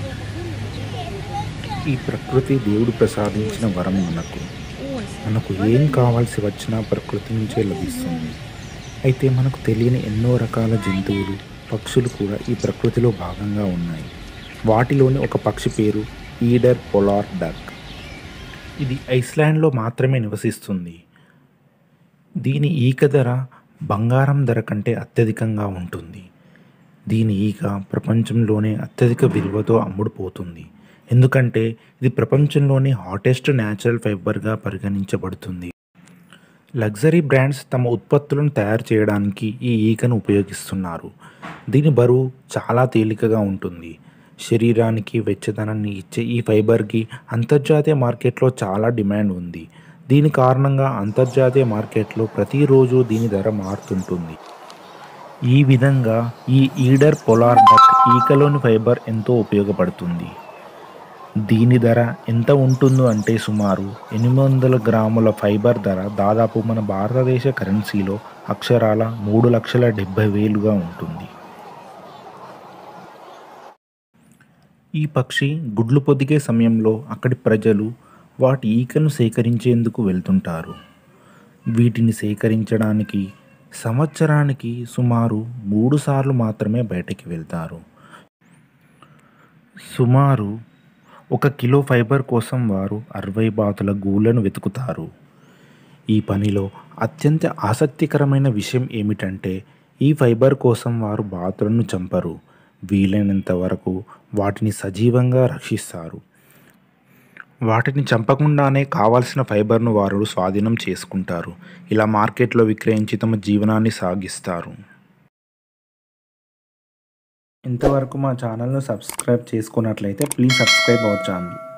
ఈ ప్రకృతి దేవుడు ప్రసాదించిన వరం మనకు మనకు ఏం కావాల్సి వచ్చినా ప్రకృతి నుంచే లభిస్తుంది అయితే మనకు తెలియని ఎన్నో రకాల జంతువులు పక్షులు కూడా ఈ ప్రకృతిలో భాగంగా ఉన్నాయి వాటిలోని ఒక పక్షి పేరు ఈడర్ పొలార్ డక్ ఇది ఐస్లాండ్లో మాత్రమే నివసిస్తుంది దీని ఈక ధర బంగారం ధర కంటే అత్యధికంగా ఉంటుంది దీని ఈక ప్రపంచంలోనే అత్యధిక విలువతో అమ్ముడుపోతుంది ఎందుకంటే ఇది ప్రపంచంలోనే హాటెస్ట్ న్యాచురల్ ఫైబర్గా పరిగణించబడుతుంది లగ్జరీ బ్రాండ్స్ తమ ఉత్పత్తులను తయారు చేయడానికి ఈ ఈకను ఉపయోగిస్తున్నారు దీని బరువు చాలా తేలికగా ఉంటుంది శరీరానికి వెచ్చదనాన్ని ఇచ్చే ఈ ఫైబర్కి అంతర్జాతీయ మార్కెట్లో చాలా డిమాండ్ ఉంది దీని కారణంగా అంతర్జాతీయ మార్కెట్లో ప్రతిరోజు దీని ధర మారుతుంటుంది ఈ విధంగా ఈ ఈడర్ పొలార్ డక్ ఈకలోని ఫైబర్ ఎంతో ఉపయోగపడుతుంది దీని ధర ఎంత ఉంటుందో అంటే సుమారు ఎనిమిది వందల గ్రాముల ఫైబర్ ధర దాదాపు మన భారతదేశ కరెన్సీలో అక్షరాల మూడు లక్షల డెబ్బై వేలుగా ఉంటుంది ఈ పక్షి గుడ్లు పొదిగే సమయంలో అక్కడి ప్రజలు వాటి ఈకను సేకరించేందుకు వెళ్తుంటారు వీటిని సేకరించడానికి సంవత్సరానికి సుమారు మూడు సార్లు మాత్రమే బయటికి వెళ్తారు సుమారు ఒక కిలో ఫైబర్ కోసం వారు అరవై బాతుల గూళ్ళను వెతుకుతారు ఈ పనిలో అత్యంత ఆసక్తికరమైన విషయం ఏమిటంటే ఈ ఫైబర్ కోసం వారు బాతులను చంపరు వీలైనంత వరకు వాటిని సజీవంగా రక్షిస్తారు వాటిని చంపకుండానే కావాల్సిన ఫైబర్ను వారు స్వాధీనం చేసుకుంటారు ఇలా మార్కెట్లో విక్రయించి తమ జీవనాన్ని సాగిస్తారు ఇంతవరకు మా ఛానల్ను సబ్స్క్రైబ్ చేసుకున్నట్లయితే ప్లీజ్ సబ్స్క్రైబ్ అవర్ ఛానల్